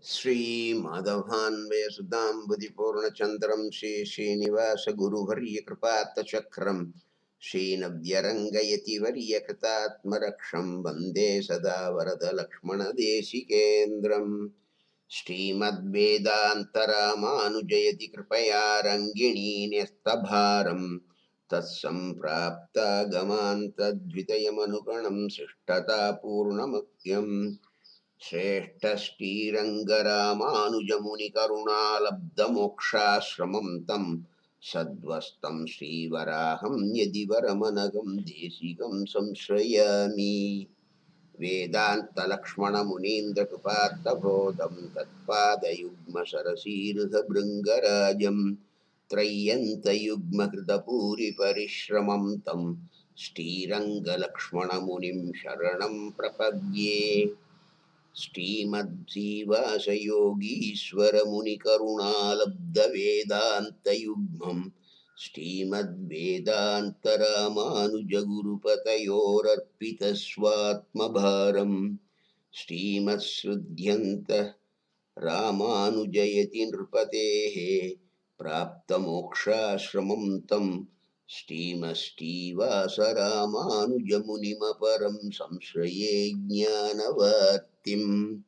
श्रीमाधवान्वयसुताम्बुधिपूर्णचन्द्रं श्रीश्रीनिवासगुरुवर्यकृपात्तचक्रं श्रीनव्यरङ्गयतिवर्यकृतात्मरक्षं वन्दे सदा वरदलक्ष्मणदेशिकेन्द्रम् श्रीमद्वेदान्तरामानुजयति कृपया रङ्गिणी न्यस्तभारम् तत्सम्प्राप्तागमान्तद्वितयमनुगणं शिष्टतापूर्णमत्यम् श्रेष्ठश्रीरङ्गरामानुजमुनिकरुणालब्धमोक्षाश्रमं तं सद्वस्तं श्रीवराहं यदि वरमनगं देशिकं संश्रयामि वेदान्तलक्ष्मणमुनीन्द्रकृपात्तबोधं तत्पादयुग्मसरसीरुहभृङ्गराजं त्रय्यन्तयुग्मकृतपूरिपरिश्रमं तं श्रीरङ्गलक्ष्मणमुनिं शरणं प्रपद्ये श्रीमद्जीवाशयोगीश्वरमुनिकरुणालब्धवेदान्तयुग्मम् श्रीमद्वेदान्तरामानुजगुरुपतयोरर्पितस्वात्मभारम् श्रीमत्सृध्यन्त रामानुजयति नृपतेः प्राप्तमोक्षाश्रमं तं श्रीमश्रीवासरामानुजमुनिमपरं संश्रये ज्ञानवर्तिम्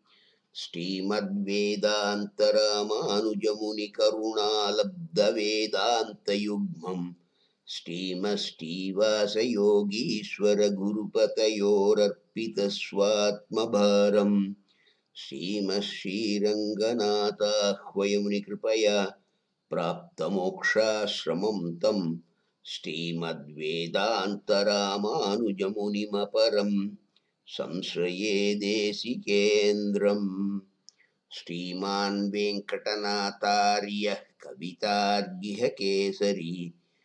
श्रीमद्वेदान्तरामानुजमुनिकरुणालब्धवेदान्तयुग्मम् श्रीमश्रीवासयोगीश्वरगुरुपतयोरर्पितस्वात्मभारम् श्रीमश्रीरङ्गनाथाह्वयमुनिकृपया प्राप्तमोक्षाश्रमं तं श्रीमद्वेदान्तरामानुजमुनिमपरं संश्रये देशिकेन्द्रम् श्रीमान् वेङ्कटनाथार्यः कवितार्गिह केसरी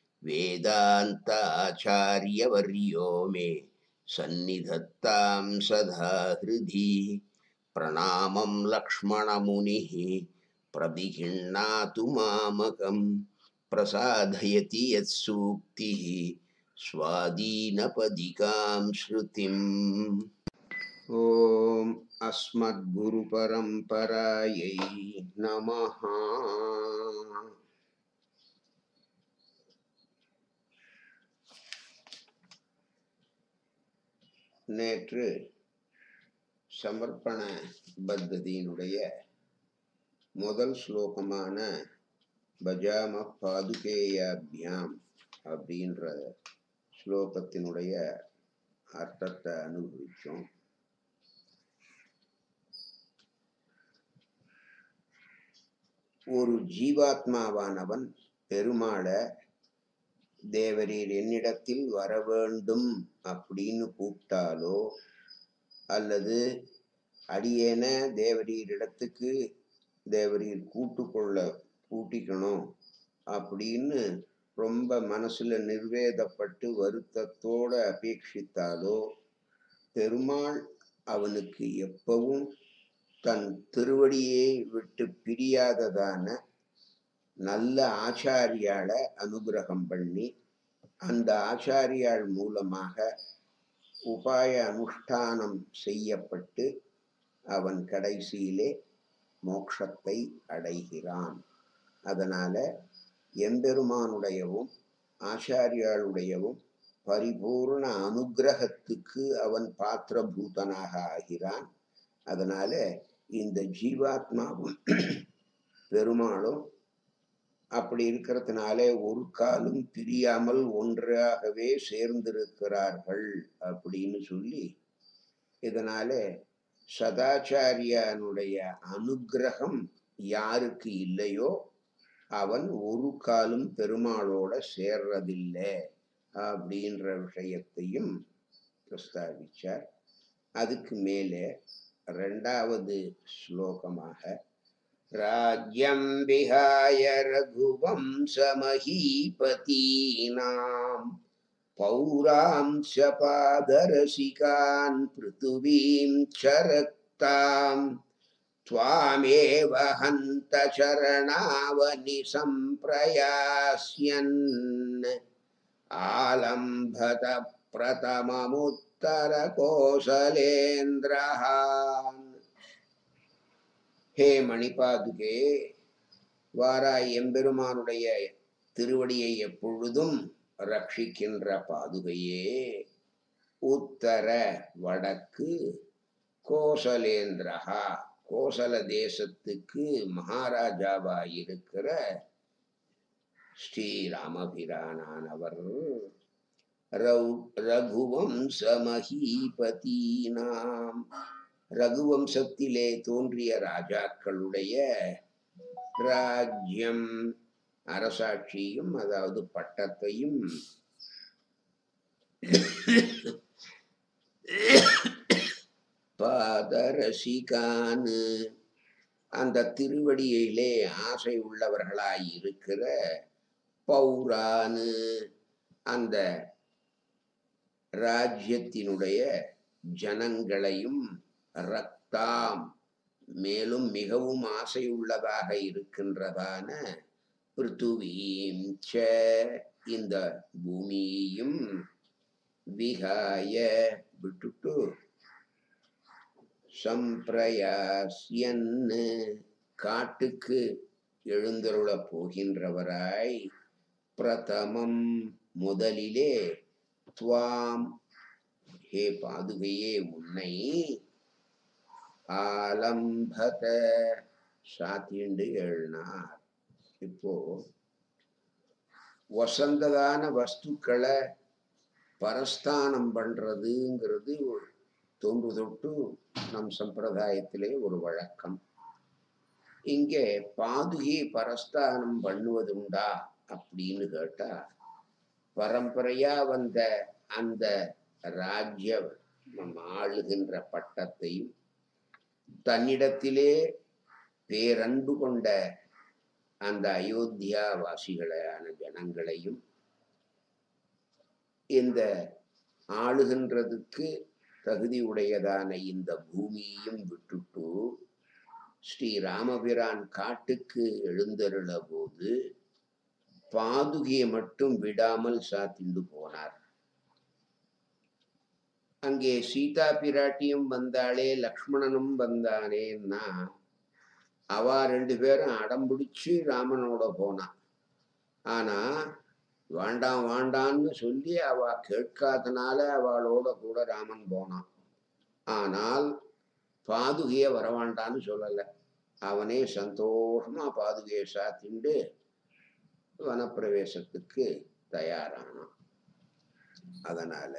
वेदान्ताचार्यवर्यो मे सन्निधत्तां सदा हृदि प्रणामं लक्ष्मणमुनिः प्रदिहिण्णातु मामकं प्रसादयति यत्सूक्तिः स्वादीनपदिकां श्रुतिम् ॐ अस्मद्गुरुपरम्परायै नमः நேற்று சமர்ப்பண பத்ததியினுடைய முதல் ஸ்லோகமான பஜாம பாதுகேயாபியாம் அப்படின்ற ஸ்லோகத்தினுடைய அர்த்தத்தை அனுபவித்தோம் ஒரு ஜீவாத்மாவானவன் பெருமாளை தேவரீர் என்னிடத்தில் வர வேண்டும் அப்படின்னு கூப்பிட்டாலோ அல்லது அடியேன தேவரீர் இடத்துக்கு தேவரீர் கூட்டுக்கொள்ள கூட்டிக்கணும் அப்படின்னு ரொம்ப மனசுல நிர்வேதப்பட்டு வருத்தத்தோட அபேட்சித்தாலோ பெருமாள் அவனுக்கு எப்பவும் தன் திருவடியை விட்டு பிரியாததான நல்ல ஆச்சாரியால அனுகிரகம் பண்ணி அந்த ஆச்சாரியாள் மூலமாக உபாய அனுஷ்டானம் செய்யப்பட்டு அவன் கடைசியிலே மோட்சத்தை அடைகிறான் அதனால எம்பெருமானுடையவும் ஆச்சாரியாளுடையவும் பரிபூர்ண அனுகிரகத்துக்கு அவன் பாத்திரபூதனாக ஆகிறான் அதனால இந்த ஜீவாத்மாவும் பெருமாளும் அப்படி இருக்கிறதுனாலே ஒரு காலும் பிரியாமல் ஒன்றாகவே சேர்ந்திருக்கிறார்கள் அப்படின்னு சொல்லி இதனால சதாச்சாரியானுடைய அனுகிரகம் யாருக்கு இல்லையோ அவன் ஒரு காலும் பெருமாளோட சேர்றதில்லை அப்படின்ற விஷயத்தையும் பிரஸ்தாபிச்சார் அதுக்கு மேலே ரெண்டாவது ஸ்லோகமாக राज्यं विहाय रघुवंशमहीपतीनां पौरांशपादरसिकान् पृथिवीं चरक्तां त्वामेव हन्त चरणावनिसम्प्रयास्यन् आलम्भत प्रथममुत्तरकोसलेन्द्रः ஹே மணிபாதுகே வாராய் எம்பெருமானுடைய திருவடியை எப்பொழுதும் ரட்சிக்கின்ற பாதுகையே உத்தர வடக்கு கோசலேந்திரஹா கோசல தேசத்துக்கு மகாராஜாவாயிருக்கிற ஸ்ரீராமபிரானானவர் ரவு- ரகுவம்சமஹீபதீனாம் ரகுவம்சத்திலே தோன்றிய ராஜாக்களுடைய ராஜ்யம் அரசாட்சியும் அதாவது பட்டத்தையும் பாதரசிகானு அந்த திருவடியிலே ஆசை உள்ளவர்களாய் இருக்கிற பௌரானு அந்த ராஜ்யத்தினுடைய ஜனங்களையும் ரக்தாம் மேலும் மிகவும் ஆசை உள்ளதாக இருக்கின்றதான பிருத்துவீம் ச இந்த பூமியையும் விகாய விட்டுட்டு சம்பிரயாசியன்னு காட்டுக்கு எழுந்தருளப் போகின்றவராய் பிரதமம் முதலிலே துவாம் ஹே பாதுகையே உன்னை ஆலம்பத சாத்திண்டு எழுனார் இப்போ வசந்ததான வஸ்துக்களை பரஸ்தானம் பண்றதுங்கிறது ஒரு தொன்று தொட்டு நம் சம்பிரதாயத்திலே ஒரு வழக்கம் இங்கே பாதுகை பரஸ்தானம் பண்ணுவதுண்டா அப்படின்னு கேட்டா பரம்பரையா வந்த அந்த ராஜ்ய நம்ம ஆளுகின்ற பட்டத்தையும் தன்னிடத்திலே பேரன்பு கொண்ட அந்த அயோத்தியா வாசிகளான ஜனங்களையும் இந்த ஆளுகின்றதுக்கு தகுதி உடையதான இந்த பூமியையும் விட்டுட்டு ஸ்ரீ ராமபிரான் காட்டுக்கு எழுந்தருள போது பாதுகையை மட்டும் விடாமல் சாத்திண்டு போனார் அங்கே சீதா பிராட்டியும் வந்தாளே லக்ஷ்மணனும் வந்தானேன்னா அவ ரெண்டு பேரும் அடம் பிடிச்சு ராமனோட போனான் ஆனா வேண்டாம் வேண்டான்னு சொல்லி அவ கேட்காதனால அவளோட கூட ராமன் போனான் ஆனால் பாதுகைய வரவேண்டான்னு சொல்லல அவனே சந்தோஷமா பாதுகையை சாத்திண்டு வனப்பிரவேசத்துக்கு தயாரானான் அதனால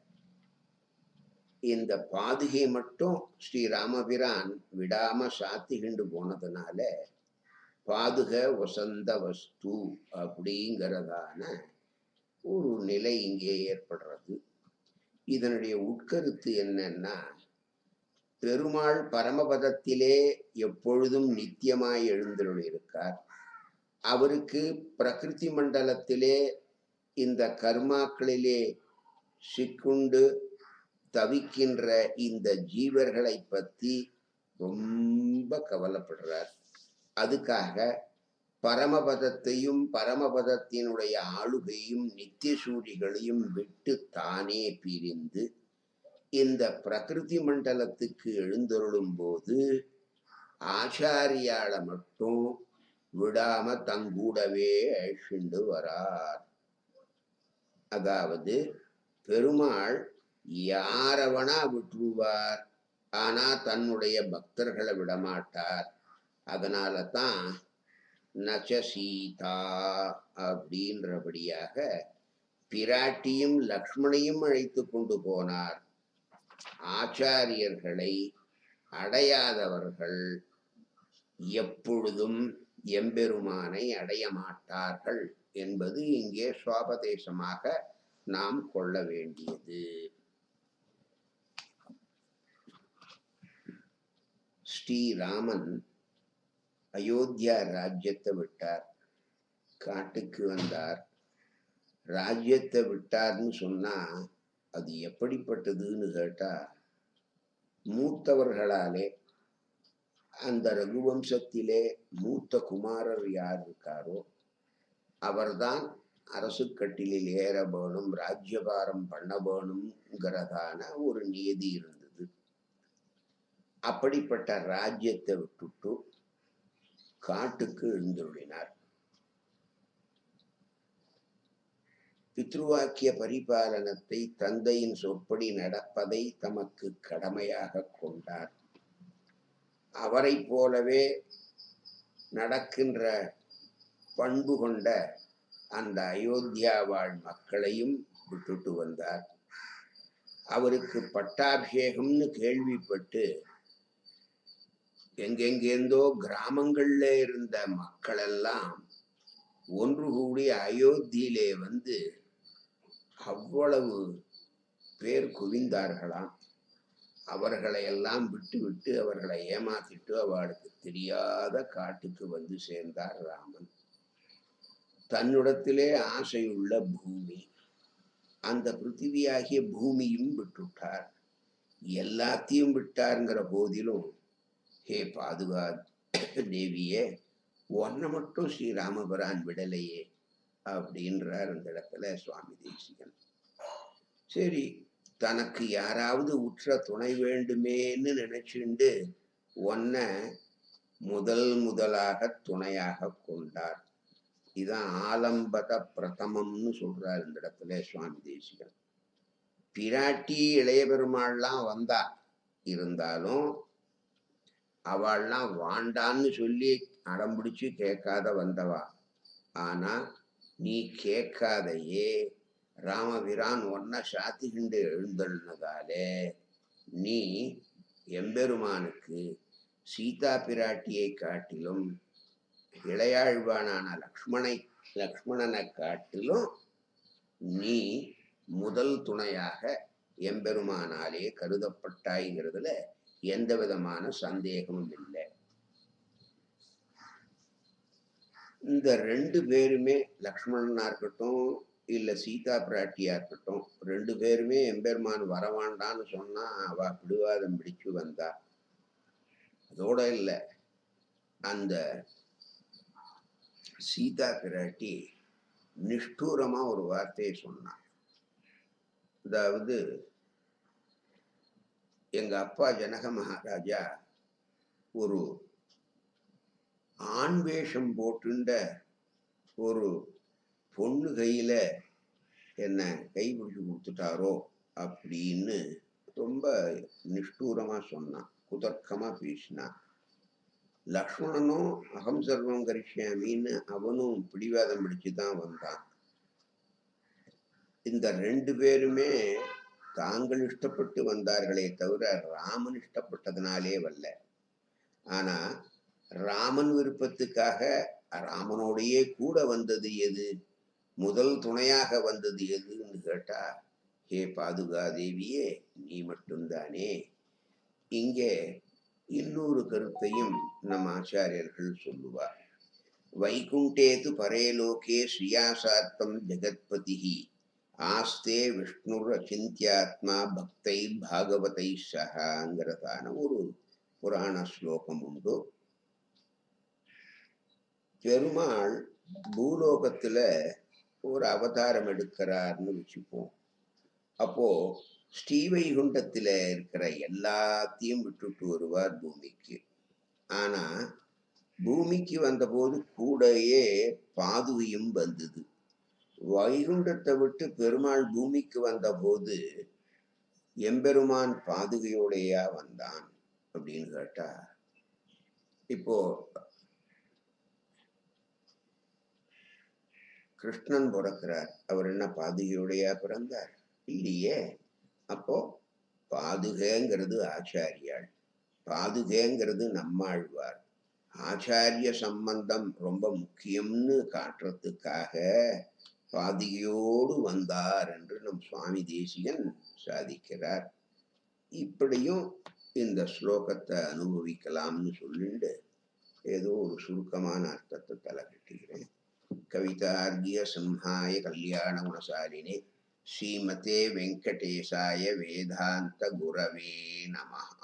இந்த பாதுகை மட்டும் ஸ்ரீ ராமபிரான் விடாம சாத்திகிண்டு போனதுனால பாதுக வசந்த வஸ்து அப்படிங்கிறதான ஒரு நிலை இங்கே ஏற்படுறது இதனுடைய உட்கருத்து என்னன்னா பெருமாள் பரமபதத்திலே எப்பொழுதும் நித்தியமாய் எழுந்தருளிருக்கார் அவருக்கு பிரகிருதி மண்டலத்திலே இந்த கர்மாக்களிலே சிக்குண்டு தவிக்கின்ற இந்த ஜீவர்களை பத்தி ரொம்ப கவலைப்படுறார் அதுக்காக பரமபதத்தையும் பரமபதத்தினுடைய ஆளுகையும் நித்திய சூரிகளையும் விட்டு தானே பிரிந்து இந்த பிரகிருதி மண்டலத்துக்கு எழுந்தருளும் போது ஆச்சாரியால மட்டும் விடாம தங்கூடவே அழிச்சுண்டு வரார் அதாவது பெருமாள் யாரவனா விட்டுருவார் ஆனா தன்னுடைய பக்தர்களை விடமாட்டார் அதனால தான் நச்ச சீதா அப்படின்றபடியாக பிராட்டியும் லக்ஷ்மணையும் அழைத்து கொண்டு போனார் ஆச்சாரியர்களை அடையாதவர்கள் எப்பொழுதும் எம்பெருமானை அடைய மாட்டார்கள் என்பது இங்கே சுவாபதேசமாக நாம் கொள்ள வேண்டியது ஸ்ரீராமன் அயோத்தியா ராஜ்யத்தை விட்டார் காட்டுக்கு வந்தார் ராஜ்யத்தை விட்டார்னு சொன்னா அது எப்படிப்பட்டதுன்னு கேட்டா மூத்தவர்களாலே அந்த ரகுவம்சத்திலே மூத்த குமாரர் யார் இருக்காரோ அவர்தான் அரசு கட்டிலில் ஏற வேணும் ராஜ்யபாரம் பண்ண வேணுங்கிறதான ஒரு நியதி இருந்தது அப்படிப்பட்ட ராஜ்யத்தை விட்டுட்டு காட்டுக்கு எழுந்துள்ளினார் பித்ருவாக்கிய பரிபாலனத்தை தந்தையின் சொற்படி நடப்பதை தமக்கு கடமையாக கொண்டார் அவரைப் போலவே நடக்கின்ற பண்பு கொண்ட அந்த அயோத்தியா வாழ் மக்களையும் விட்டுட்டு வந்தார் அவருக்கு பட்டாபிஷேகம்னு கேள்விப்பட்டு எங்கெங்கேந்தோ கிராமங்கள்ல இருந்த மக்கள் எல்லாம் ஒன்று கூடி அயோத்தியிலே வந்து அவ்வளவு பேர் குவிந்தார்களாம் அவர்களை எல்லாம் விட்டு விட்டு அவர்களை ஏமாத்திட்டு அவளுக்கு தெரியாத காட்டுக்கு வந்து சேர்ந்தார் ராமன் தன்னிடத்திலே ஆசையுள்ள பூமி அந்த பிருத்திவியாகிய பூமியும் விட்டுட்டார் எல்லாத்தையும் விட்டாருங்கிற போதிலும் ஹே பாதுகா தேவியே ஒன்ன மட்டும் ஸ்ரீ ராமபிரான் விடலையே அப்படின்றார் அந்த இடத்துல சுவாமி தேசிகன் சரி தனக்கு யாராவது உற்ற துணை வேண்டுமேன்னு நினைச்சுண்டு ஒன்ன முதல் முதலாக துணையாக கொண்டார் இதான் ஆலம்பத பிரதமம்னு சொல்றார் இந்த இடத்துல சுவாமி தேசிகன் பிராட்டி இளைய பெருமாள்லாம் வந்தா இருந்தாலும் அவள்லாம் வாண்டான்னு சொல்லி அடம்பிடிச்சு கேட்காத வந்தவா ஆனா நீ கேட்காதையே ராமபிரான் ஒன்ன சாத்திகிண்டு எழுந்தள்னதாலே நீ எம்பெருமானுக்கு சீதா பிராட்டியை காட்டிலும் இளையாழ்வானான லக்ஷ்மணை லக்ஷ்மணனை காட்டிலும் நீ முதல் துணையாக எம்பெருமானாலே கருதப்பட்டாய்ங்கிறதுல எந்த விதமான சந்தேகமும் இல்லை இந்த ரெண்டு பேருமே லக்ஷ்மணனா இருக்கட்டும் இல்ல சீதா பிராட்டியா இருக்கட்டும் ரெண்டு பேருமே எம்பெருமான் வரவாண்டான்னு சொன்னா அவ பிடிவாதம் பிடிச்சு வந்தா அதோட இல்ல அந்த சீதா பிராட்டி நிஷ்டூரமா ஒரு வார்த்தையை சொன்னான் அதாவது எங்க அப்பா ஜனக மகாராஜா ஒரு ஆண் வேஷம் போட்டுண்ட ஒரு பொண்ணு கையில என்ன கை பிடிச்சு கொடுத்துட்டாரோ அப்படின்னு ரொம்ப நிஷ்டூரமா சொன்னான் குதர்க்கமா பேசினான் லக்ஷ்மணனும் அகம் சர்வம் கரிஷ்யாமின்னு அவனும் பிடிவாதம் பிடிச்சு தான் வந்தான் இந்த ரெண்டு பேருமே தாங்கள் இஷ்டப்பட்டு வந்தார்களே தவிர ராமன் இஷ்டப்பட்டதுனாலே வரல ஆனா ராமன் விருப்பத்துக்காக ராமனோடையே கூட வந்தது எது முதல் துணையாக வந்தது எதுன்னு கேட்டா ஹே பாதுகா தேவியே நீ மட்டும்தானே இங்கே இன்னொரு கருத்தையும் நம் ஆச்சாரியர்கள் சொல்லுவார் வைகுண்டேது பரேலோகே ஸ்ரீயாசாத்தம் ஜெகத்பதிஹி ஆஸ்தே விஷ்ணுர் அச்சிந்தியாத்மா பக்தை பாகவதை சகாங்கிறதான ஒரு புராண ஸ்லோகம் உண்டு பெருமாள் பூலோகத்துல ஒரு அவதாரம் எடுக்கிறார்னு வச்சுப்போம் அப்போ ஸ்ரீவைகுண்டத்துல இருக்கிற எல்லாத்தையும் விட்டுட்டு வருவார் பூமிக்கு ஆனா பூமிக்கு வந்தபோது கூடயே பாதுகையும் வந்தது வைகுண்டத்தை விட்டு பெருமாள் பூமிக்கு வந்தபோது எம்பெருமான் பாதுகையோடையா வந்தான் அப்படின்னு கேட்டா இப்போ கிருஷ்ணன் பிறக்கிறார் அவர் என்ன பாதுகையோடையா பிறந்தார் இல்லையே அப்போ பாதுகைங்கிறது ஆச்சாரியாள் பாதுகைங்கிறது நம்மாழ்வார் ஆச்சாரிய சம்பந்தம் ரொம்ப முக்கியம்னு காட்டுறதுக்காக பாதிகையோடு வந்தார் என்று நம் சுவாமி தேசிகன் சாதிக்கிறார் இப்படியும் இந்த ஸ்லோகத்தை அனுபவிக்கலாம்னு சொல்லிட்டு ஏதோ ஒரு சுருக்கமான அர்த்தத்தை தலை கட்டுகிறேன் கவிதார்கிய சிம்ஹாய கல்யாண குணசாலினே ஸ்ரீமதே வெங்கடேசாய வேதாந்த குரவே நமः